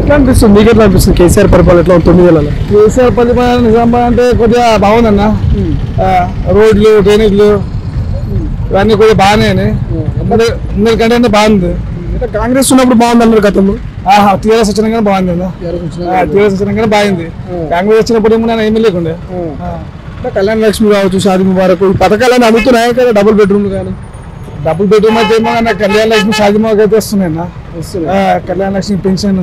ఎట్లా అనిపిస్తుంది మీకు ఎట్లా అనిపిస్తుంది కేసీఆర్ పరిపాలన ఎట్లా ఉంది తొమ్మిది నెలలు కేసీఆర్ పరిపాలన నిజామాబాద్ అంటే కొద్దిగా బాగుందన్న ఆ, రోడ్లు డ్రైనేజ్లు ఇవన్నీ కొద్దిగా బాగానే ఉన్నాయి. అందరి- అందరికంటే అంటే బాగుంది అంటే కాంగ్రెస్ ఉన్నప్పుడు బాగుంది అన్నారు గతంలో ఆహా టీఆర్ఎస్ వచ్చిన కానీ బాగుంది అన్న టీఆర్ఎస్ వచ్చిన కానీ బాగుంది కాంగ్రెస్ వచ్చినప్పుడు ఏమో నేను ఏమీ లేకుండే ఆ. అంటే కళ్యాణ లక్ష్మి కావచ్చు షాది ముబారక్ ఈ పథకాలన్నీ అందుతున్నాయి కదా డబుల్ బెడ్రూమ్లు కానీ డబుల్ బెడ్రూమ్ అయితే ఏమో అన్న కళ్యాణ లక్ష్మి షాదిమాకి అయితే వస్తున్నాయి అన్న ఆ, కళ్యాణ లక్ష్మి పెన్షన్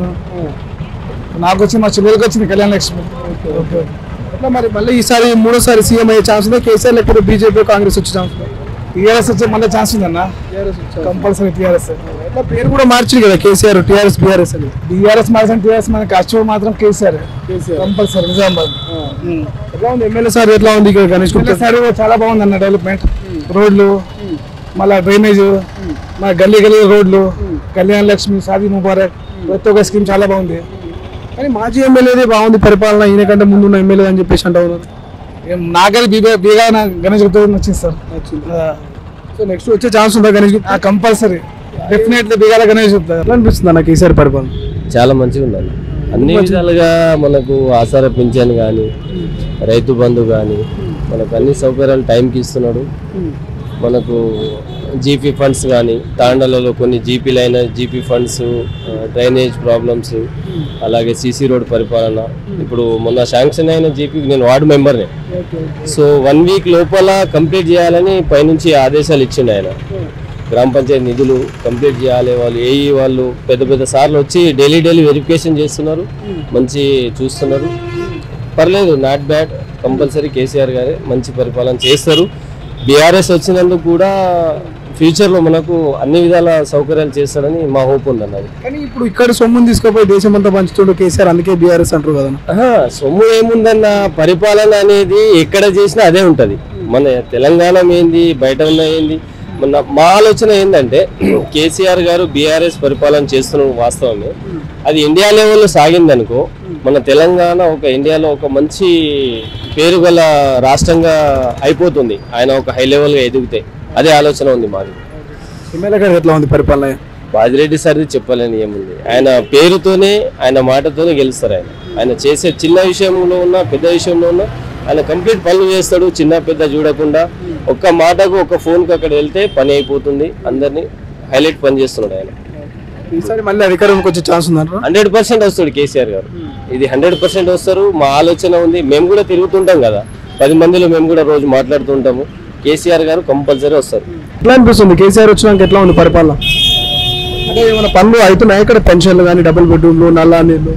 నాకు వచ్చింది మా చెల్లెలకి వచ్చింది కళ్యాణ లక్ష్మి ఓకే ఎట్లా మరి మళ్ళీ ఈసారి మూడోసారి సీఎం అయ్యే ఛాన్స్ ఉందా కేసీఆర్ లేకపోతే బీజేపీ కాంగ్రెస్ వచ్చే ఛాన్స్ ఉందా టీఆర్ఎస్ వచ్చే మళ్ళీ ఛాన్స్ ఉందన్న కంపల్సరీ టీఆర్ఎస్ ఎట్లా పేరు కూడా మార్చింది కదా కేసీఆర్ టీఆర్ఎస్ బీఆర్ఎస్ అని టీఆర్ఎస్ మాత్రం టీఆర్ఎస్ మనకి అచ్చు మాత్రం కేసీఆర్ కంపల్సరీ నిజామాబాద్ ఎట్లా ఉంది ఎమ్మెల్యే సార్ ఎట్లా ఉంది ఇక్కడ గణేష్ గుప్తా సరే చాలా బాగుంది అన్న డెవలప్మెంట్ రోడ్లు మళ్ళా డ్రైనేజ్ మన గల్లీ గల్లీ రోడ్లు కళ్యాణ లక్ష్మి షాదీ ముబారక్ ప్రతి ఒక్క స్కీమ్ చాలా బాగుంది కానీ మాజీ ఎమ్మెల్యేదే బాగుంది పరిపాలన ఈయన కంటే ముందు ఉన్న ఎమ్మెల్యే అని చెప్పేసి అంటా ఉన్నారు ఏం నాకైతే బీగా బీగా నా గణేష్ గుప్తా నచ్చింది సార్ సో నెక్స్ట్ వచ్చే ఛాన్స్ ఉందా గణేష్ గుప్తా కంపల్సరీ డెఫినెట్లీ బీగాల గణేష్ గుప్తా ఎట్లా అనిపిస్తుంది నాకు ఈసారి పరిపాలన చాలా మంచిగా ఉందండి అన్ని విధాలుగా మనకు ఆసార పింఛన్ కానీ రైతు బంధు కానీ మనకు అన్ని సౌకర్యాలు టైంకి ఇస్తున్నాడు మనకు జీపీ ఫండ్స్ కానీ తాండలలో కొన్ని జీపీలు అయిన జీపీ ఫండ్స్ డ్రైనేజ్ ప్రాబ్లమ్స్ అలాగే సీసీ రోడ్ పరిపాలన ఇప్పుడు మొన్న శాంక్షన్ అయిన జీపీకి నేను వార్డు మెంబర్నే సో వన్ వీక్ లోపల కంప్లీట్ చేయాలని పైనుంచి ఆదేశాలు ఇచ్చిండు ఆయన గ్రామ పంచాయతీ నిధులు కంప్లీట్ చేయాలి వాళ్ళు ఏఈ వాళ్ళు పెద్ద పెద్ద సార్లు వచ్చి డైలీ డైలీ వెరిఫికేషన్ చేస్తున్నారు మంచి చూస్తున్నారు పర్లేదు నాట్ బ్యాడ్ కంపల్సరీ కేసీఆర్ గారే మంచి పరిపాలన చేస్తారు బీఆర్ఎస్ వచ్చినందుకు కూడా ఫ్యూచర్లో మనకు అన్ని విధాల సౌకర్యాలు చేస్తాడని మా హోప్ ఉంది అన్నది కానీ ఇప్పుడు ఇక్కడ సొమ్ముని తీసుకుపోయి దేశం అంతా పంచుతుండు కేసీఆర్ అందుకే బీఆర్ఎస్ అంటారు కదా ఆహా, సొమ్ము ఏముందన్న పరిపాలన అనేది ఎక్కడ చేసినా అదే ఉంటది మన తెలంగాణ ఏంది బయట ఉన్న ఏంది మన మా ఆలోచన ఏంటంటే కేసీఆర్ గారు బీఆర్ఎస్ పరిపాలన చేస్తున్న వాస్తవమే అది ఇండియా లెవెల్లో సాగిందనుకో మన తెలంగాణ ఒక ఇండియాలో ఒక మంచి పేరు గల రాష్ట్రంగా అయిపోతుంది ఆయన ఒక హై లెవెల్గా ఎదిగితే అదే ఆలోచన ఉంది మాది ఎమ్మెల్యే గారు ఎట్లా ఉంది పరిపాలన బాజిరెడ్డి సార్ది చెప్పాలని ఏముంది ఆయన పేరుతోనే ఆయన మాటతోనే గెలుస్తారు ఆయన ఆయన చేసే చిన్న విషయంలో ఉన్న పెద్ద విషయంలో ఉన్న ఆయన కంప్లీట్ పనులు చేస్తాడు చిన్న పెద్ద చూడకుండా ఒక్క మాటకు ఒక ఫోన్కి అక్కడ వెళ్తే పని అయిపోతుంది అందరినీ హైలైట్ పని చేస్తున్నాడు ఆయన ఈసారి మళ్ళీ అధికారంలోకి వచ్చే ఛాన్స్ ఉందంటారా హండ్రెడ్ పర్సెంట్ వస్తాడు కేసీఆర్ గారు ఇది హండ్రెడ్ పర్సెంట్ వస్తారు మా ఆలోచన ఉంది మేము కూడా తిరుగుతుంటాం కదా పది మందిలో మేము కూడా రోజు మాట్లాడుతుంటాము కేసీఆర్ గారు కంపల్సరీ వస్తారు ఎట్లా అనిపిస్తుంది కేసీఆర్ వచ్చినాక ఎట్లా ఉంది పరిపాలన అంటే ఏమైనా పనులు అవుతున్నాయి ఇక్కడ పెన్షన్లు కానీ డబుల్ బెడ్రూమ్లు నల్లా నీళ్ళు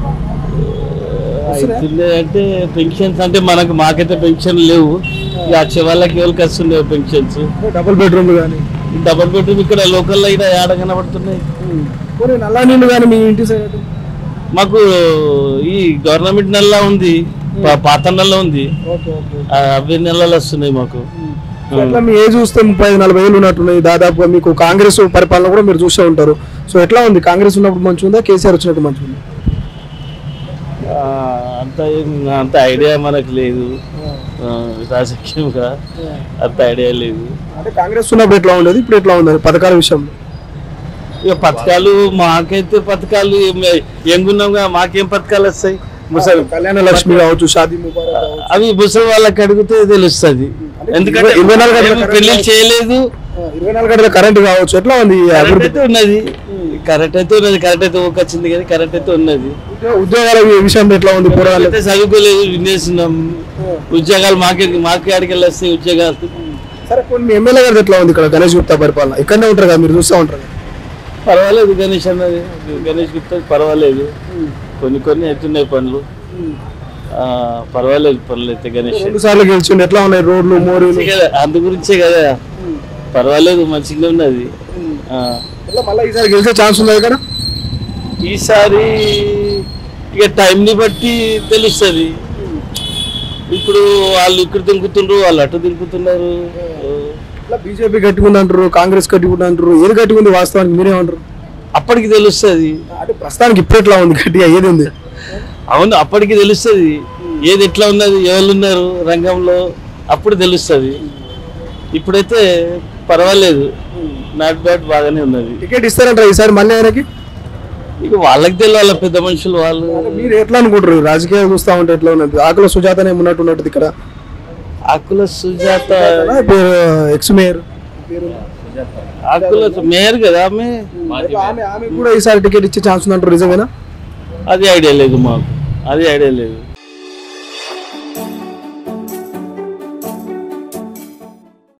అవుతుంది అంటే పెన్షన్స్ అంటే మనకు మాకైతే పెన్షన్ లేవు ఇక వచ్చే వాళ్ళకి ఎవరికి వస్తుండే పెన్షన్స్ డబుల్ బెడ్రూమ్లు కానీ డబల్ బెడ్రూమ్ ఇక్కడ లోకల్లో ఇక్కడ ఏడ కనబడుతున్నాయి కొన్ని నల్లా నీళ్ళు కానీ మీ ఇంటి సైడ్ అటు? మాకు ఈ గవర్నమెంట్ నెల ఉంది పా- పాత నెల ఉంది ఆ, అవి నెలలు వస్తున్నాయి మాకు సో ఎట్లా మీ ఏజ్ చూస్తే ముప్పై ఐదు నలభై ఏళ్ళు ఉన్నట్టున్నాయి దాదాపుగా మీకు కాంగ్రెస్ పరిపాలన కూడా మీరు చూసే ఉంటారు సో ఎట్లా ఉంది కాంగ్రెస్ ఉన్నప్పుడు మంచిగా ఉందా కేసీఆర్ వచ్చినప్పుడు మంచిగా ఉందా ఆ, అంత ఏం- అంత ఐడియా మనకు లేదు ఆ, రాజకీయంగా అంత ఐడియా లేదు అంటే కాంగ్రెస్ ఉన్నప్పుడు ఎట్లా ఉండేది ఇప్పుడు ఎట్లా ఉంది పథకాల విషయంలో ఇక పథకాలు మాకైతే పథకాలు ఏం- ఎంగున్నాం కదా మాకేం పథకాలు వస్తాయి ముసలి కళ్యాణ లక్ష్మి కావచ్చు షాదీ ముబారక్ కావచ్చు. అవి ముసలి వాళ్ళకి అడిగితే తెలుస్తుంది ఎందుకంటే ఇరవై- ఇరవై నాలుగు గంటల మేము పెళ్లి చేయలేదు ఇరవై నాలుగు గంటల కరెంట్ కావచ్చు ఎట్లా ఉంది ఈ కరెంట్ అభివృద్ధి అయితే ఉన్నది కరెంట్ అయితే ఉన్నది కరెంట్ అయితే ఒక వచ్చింది కానీ కరెంట్ అయితే ఉన్నది ఉద్యోగ- ఉద్యోగాల విషయంలో ఎట్లా ఉంది పోరాడాలి అయితే చదువుకోలేదు వినేస్తున్నాం ఉద్యోగాలు మాకే మాకే ఆడికి వెళ్ళి వస్తాయి ఉద్యోగాలు సరే కొన్ని ఎమ్మెల్యే గారు ఎట్లా ఉంది ఇక్కడ గణేష్ గుప్తా పరిపాలన ఇక్కడనే ఉంటారు కదా మీరు చూస్తూ ఉంటారు కదా. పర్వాలేదు గణేష్ అన్నది గణేష్ గుప్తా పర్వాలేదు కొన్ని కొన్ని అవుతున్నాయి పనులు ఆ, పర్వాలేదు పనులు అయితే గణేష్ రెండు సార్లు గెలిచిండు ఎట్లా ఉన్నాయి రోడ్లు మోరీలు అంతే కదా అందు గురించే కదా పర్వాలేదు మంచిగా ఉన్నది ఆ, ఎట్లా మళ్ళీ ఈసారి గెలిచే ఛాన్స్ ఉంది ఇక్కడ ఈసారి ఇక టైంని బట్టి తెలుస్తుంది ఇప్పుడు వాళ్ళు ఇక్కడ దింకుతుండ్రు వాళ్ళు అటు దింకుతున్నారు ఇట్లా బీజేపీ గట్టిగా అంటారు కాంగ్రెస్ గట్టిగా అంటారు ఏది గట్టిగా ఉంది వాస్తవానికి మీరేమంటారు అప్పటికి తెలుస్తుంది అంటే ప్రస్తుతానికి ఇప్పుడు ఎట్లా ఉంది గట్టిగా ఏది ఉంది అవును అప్పటికి తెలుస్తుంది ఏది ఎట్లా ఉన్నది ఎవరు ఉన్నారు రంగంలో అప్పుడు తెలుస్తుంది ఇప్పుడైతే పర్వాలేదు నాట్ బ్యాడ్ బాగానే ఉన్నది టికెట్ ఇస్తారంటారా ఈసారి మళ్ళీ ఆయనకి ఇక వాళ్ళకి తెలియాలి పెద్ద మనుషులు వాళ్ళు మీరు ఎట్లా అనుకుంటారు రాజకీయాలు చూస్తా ఉంటే ఎట్లా ఉన్నది ఆకుల సుజాతనే ఉన్నట్టు ఉన్నట్టు ఇక్కడ ఆకుల సుజాత పేరు ఎక్స్ మేయర్ ఆకుల మేయర్ కదా ఆమె ఆమె ఆమె కూడా ఈసారి టికెట్ ఇచ్చే ఛాన్స్ ఉందంటారు నిజమేనా అది ఐడియా లేదు మాకు అది ఐడియా లేదు